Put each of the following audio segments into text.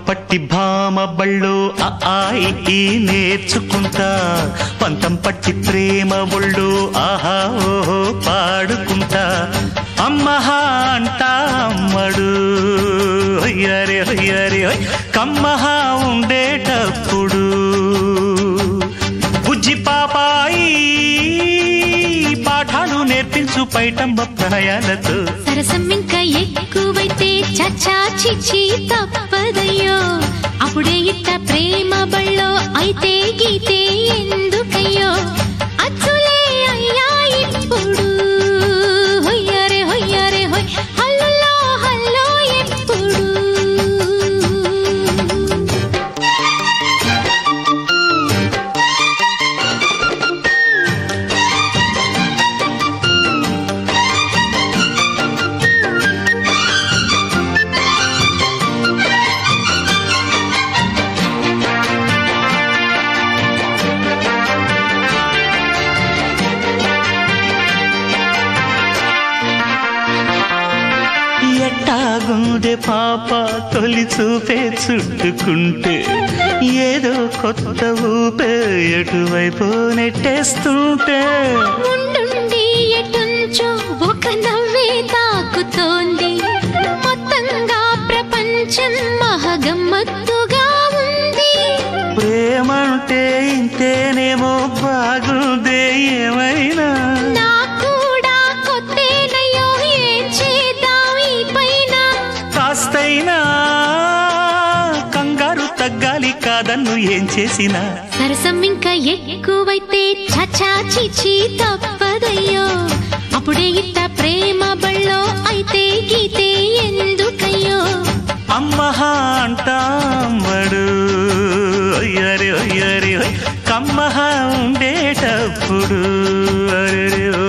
పట్టి భామ బళ్ళు ఆ ఆ, ఈ, ఈ నేర్చుకుంటా పంతం పట్టి ప్రేమ ఒళ్ళు ఆహా ఓహో పాడుకుంటా అమ్మహా అంటా అమ్మడు హొయ్యరే హొయ్యరే హొయ్ కమ్మహా ఉండేటప్పుడు బుజ్జి పాపాయి పాఠాలు నేర్పించు పైటంబ ప్రణయాలతో సరసం ఇంకా ఎక్కువైతే చచ్చా చిచ్చి తప్పదయ్యో అప్పుడే ఇట్ట ప్రేమ బళ్ళో అయితే గీతే ఎందుకయ్యో అచ్చులే అయ్యా ఇప్పుడు హొయ్యరే హొయ్యరే హొయ్ హల్లులో హల్లో ఎప్పుడు ఎట్టాగుండే పాప తొలి చూపే చుట్టుకుంటే ఏదో కొత్త ఊపే ఎటువైపు నెట్టేస్తుంటే ఉండుండి ఎటుంచో ఒక నవ్వే తాకుతోంది మొత్తంగా ప్రపంచం మహగమ్మత్తుగా ఉంది ప్రేమంటే ఇంతేనేమో బాగుందే ఏమైనా నా కూడా కొత్తేనయ్యో ఏం చేద్దాం ఈ పైన కాస్తైనా కంగారు తగ్గాలి కాదన్ను ఏం చేసినా సరసం ఇంకా ఎక్కువైతే చచా చిచి తప్పదయ్యో అప్పుడే ఇట్ట ప్రేమ బళ్ళో అయితే గీతే ఎందుకయ్యో అమ్మహా అంటామడు అయ్యరే అయ్యరే హోయ్. కమ్మహా ఉండేటప్పుడు అరెరే ఓ.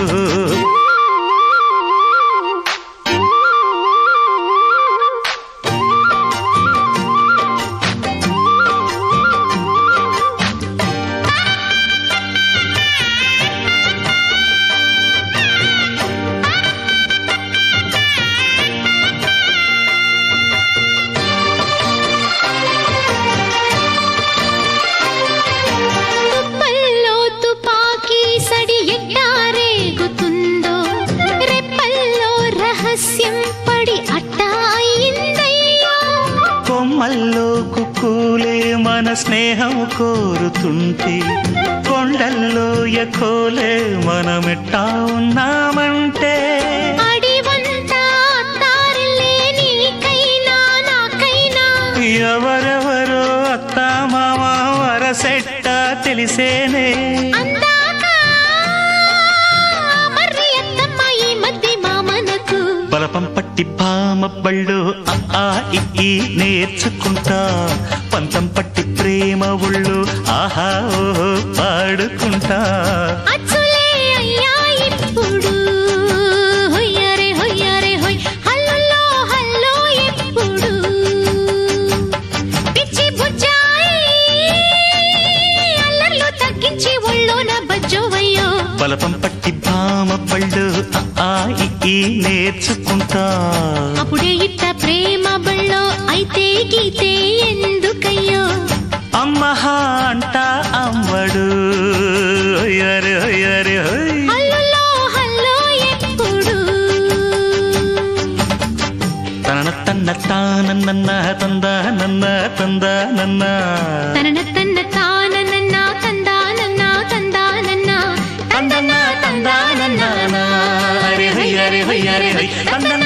తుప్పల్లో తుపాకీ సడి ఎట్టా రేగుతుందో రెప్పల్లో రహస్యం పడి అట్టా అయిందయ్యో కొమ్మల్లో కుక్కూలే మన స్నేహం కోరుతుంటే కొండల్లో ఎకోలే మనమెట్టా ఉన్నామంటే అడివంతా అత్తారిల్లే నీకైనా నాకైనా ఎవరెవరో అత్త మామ వరసెట్ట తెలిసేనే అందాక మర్రి అత్తమ్మ ఈ మధ్య మామనకు బలపం పట్టి భామ బళ్ళు ఆ, ఆ ఇ, ఈ నేర్చుకుంటా పంతం పట్టి ప్రేమ ఒళ్ళు ఆహా ఓహో పాడుకుంటా అచ్చులే అయ్యా ఇప్పుడు హొయ్యరే హొయ్యరే హొయ్ హల్లులో హల్లో ఎప్పుడు పిచ్చి బుజ్జాయి అల్లర్లు తగ్గించి ఒళ్ళోన బజ్జోవయ్యో బలపం పట్టి భామ బళ్ళు ఆ, ఆ ఇ, ఈ నేర్చుకుంటా అప్పుడే ఇట్ట ప్రేమ బళ్ళో అయితే గీతే ఎందుకయ్యో అమ్మహా అంట అమ్మడు అయ్యరే అయ్యరే హోయ్ హల్లులో హల్లో ఎప్పుడు తన తన్న తానన్న తంద నన్న తంద నన్న తనన తన్న తానన్న తందానన్న తందానన్న తందన్న తందానన్న హరి హరి హరి హరి హరి తందన